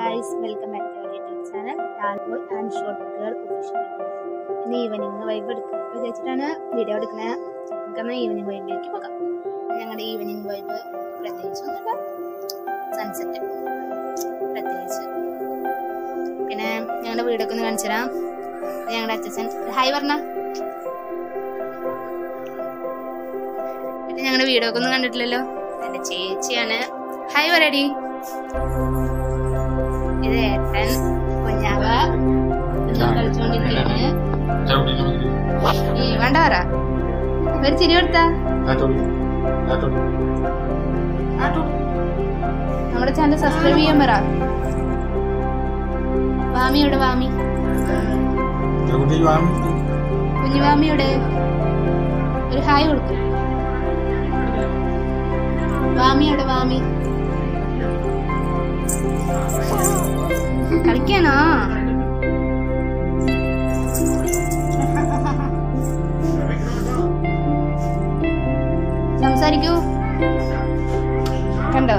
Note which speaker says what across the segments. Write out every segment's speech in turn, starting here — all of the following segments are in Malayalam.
Speaker 1: Guys welcome back to YouTube channel tall boy and short girl official ഇന്ന് ഈവനിങ് വൈബ് എടുക്കുക വിചാരിച്ചിട്ടാണ് വീഡിയോ എടുക്കുന്നത് നമുക്കെന്നാൽ ഈവനിങ് വൈബിലേക്ക് പോകാം ഞങ്ങളുടെ ഈവനിങ് വൈബ് പ്രത്യേകിച്ച് ഒന്നുമില്ല സൺസെറ്റ് പ്രത്യേകിച്ച് പിന്നെ ഞങ്ങളുടെ വീടൊക്കെ ഒന്ന് കാണിച്ചു തരാം ഇത് ഞങ്ങളുടെ അച്ഛൻ ഹായ് പറഞ്ഞ പിന്നെ ഞങ്ങളുടെ വീടൊക്കെ ഒന്നും കണ്ടിട്ടില്ലല്ലോ എൻ്റെ ചേച്ചിയാണ് ഹായ് പറയടി ഇത് ഏട്ടൻ കുഞ്ഞാവ കളിച്ചോണ്ടിരിക്കുകയാണ് ഈ വേണ്ട പറ ഒരു ചിരി കൊടുത്താ നമ്മുടെ ചാനൽ സബ്സ്ക്രൈബ് ചെയ്യാൻ പറ വാമിയുടെ വാമി കുഞ്ഞു വാമിയുടെ ഒരു ഹായ് കൊടുക്കും വാമിയുടെ വാമി കളിക്കാനോ സംസാരിക്കൂ കണ്ടോ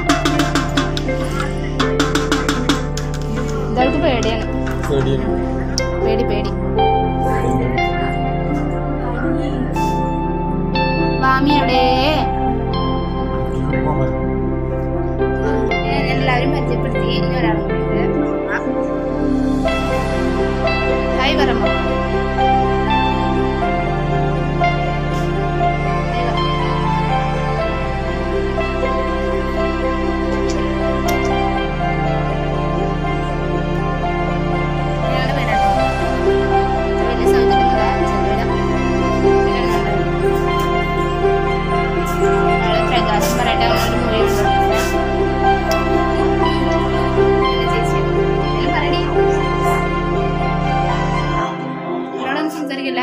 Speaker 1: ഇതവൾക്ക് പേടിയാണ് പേടി പേടി വാമി എവിടെ എല്ലാവരും പരിചയപ്പെടുത്തി ഇനി ഒരാളും കൂടി ഉണ്ട്. ഹായ് പറമ്പോ ഹായ് പറ. ഞങ്ങളുടെ വീടാട്ടോ. വലിയ സൗകര്യമൊന്നുമില്ല. ചെറിയ വീടാ. ഞങ്ങള് പ്രകാശം പറയട്ടെ ഒരു മൂവി ഉണ്ട് എന്റെ ചേച്ചി. എന്തേലും പറയടി. എന്നോടൊന്നും സംസാരിക്കില്ല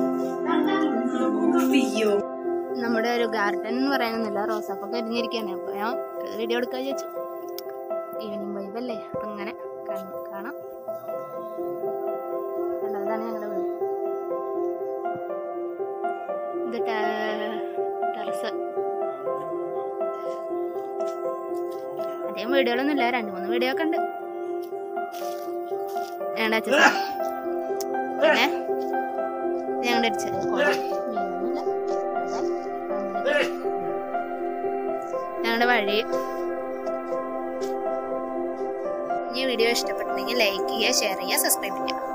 Speaker 1: നമ്മുടെ ഒരു ഗാർഡൻ എന്ന് പറയാനൊന്നുമില്ല റോസാപ്പൊക്കെ എരിഞ്ഞിരിക്കുകയാണ് അപ്പൊ ഞാൻ ഒരു വീഡിയോ എടുക്കാൻ ചോദിച്ചു ഈവനിങ് വൈബ് അല്ലേ അപ്പൊ ഇങ്ങനെ കാണ- കാണാം കണ്ടോ, ഇതാണ് ഞങ്ങളുടെ വീട് ഇത് ടെറസ് അധികം വീഡിയോകളൊന്നും ഇല്ല രണ്ട് മൂന്ന് വീഡിയോ ഒക്കെ ഉണ്ട് ഞങ്ങളുടെ അച്ഛൻ പിന്നെ ഞങ്ങളുടെ അച്ഛൻ മീനൊന്നുമില്ല. ഞങ്ങളുടെ വഴി ഈ വീഡിയോ ഇഷ്ടപ്പെട്ടിട്ടുണ്ടെങ്കിൽ ലൈക്ക് ചെയ്യുക ഷെയർ ചെയ്യുക സബ്സ്ക്രൈബ് ചെയ്യുക